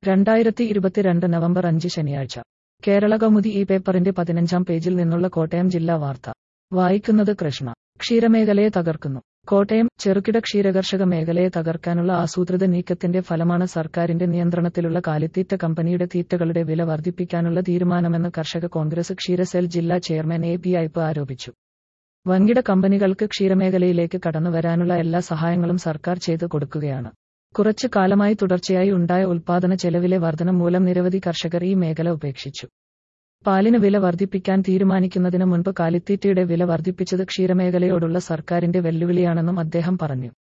രണ്ടായിരത്തി ഇരുപത്തിരണ്ട് നവംബർ അഞ്ച് ശനിയാഴ്ച കേരള കൗമുദി ഈ പേപ്പറിന്റെ പതിനഞ്ചാം പേജിൽ നിന്നുള്ള കോട്ടയം ജില്ലാ വാർത്ത വായിക്കുന്നത് കൃഷ്ണ ക്ഷീരമേഖലയെ തകർക്കുന്നു കോട്ടയം ചെറുകിട ക്ഷീരകർഷക മേഖലയെ തകർക്കാനുള്ള ആസൂത്രിത നീക്കത്തിന്റെ ഫലമാണ് സർക്കാരിന്റെ നിയന്ത്രണത്തിലുള്ള കാലിത്തീറ്റ കമ്പനിയുടെ തീറ്റകളുടെ വില വർദ്ധിപ്പിക്കാനുള്ള തീരുമാനമെന്ന് കർഷക കോൺഗ്രസ് ക്ഷീരസെൽ ജില്ലാ ചെയർമാൻ എ പി ഐപ്പ് ആരോപിച്ചു വൻകിട കമ്പനികൾക്ക് ക്ഷീരമേഖലയിലേക്ക് കടന്നുവരാനുള്ള എല്ലാ സഹായങ്ങളും സർക്കാർ ചെയ്തു കൊടുക്കുകയാണ് കുറച്ചു കാലമായി തുടർച്ചയായി ഉണ്ടായ ഉൽപാദന ചെലവിലെ വർധനം മൂലം നിരവധി കർഷകർ ഈ മേഖല ഉപേക്ഷിച്ചു പാലിന് വില വർദ്ധിപ്പിക്കാൻ തീരുമാനിക്കുന്നതിന് മുൻപ് കാലിത്തീറ്റയുടെ വില വർദ്ധിപ്പിച്ചത് ക്ഷീരമേഖലയോടുള്ള സർക്കാരിന്റെ വെല്ലുവിളിയാണെന്നും അദ്ദേഹം പറഞ്ഞു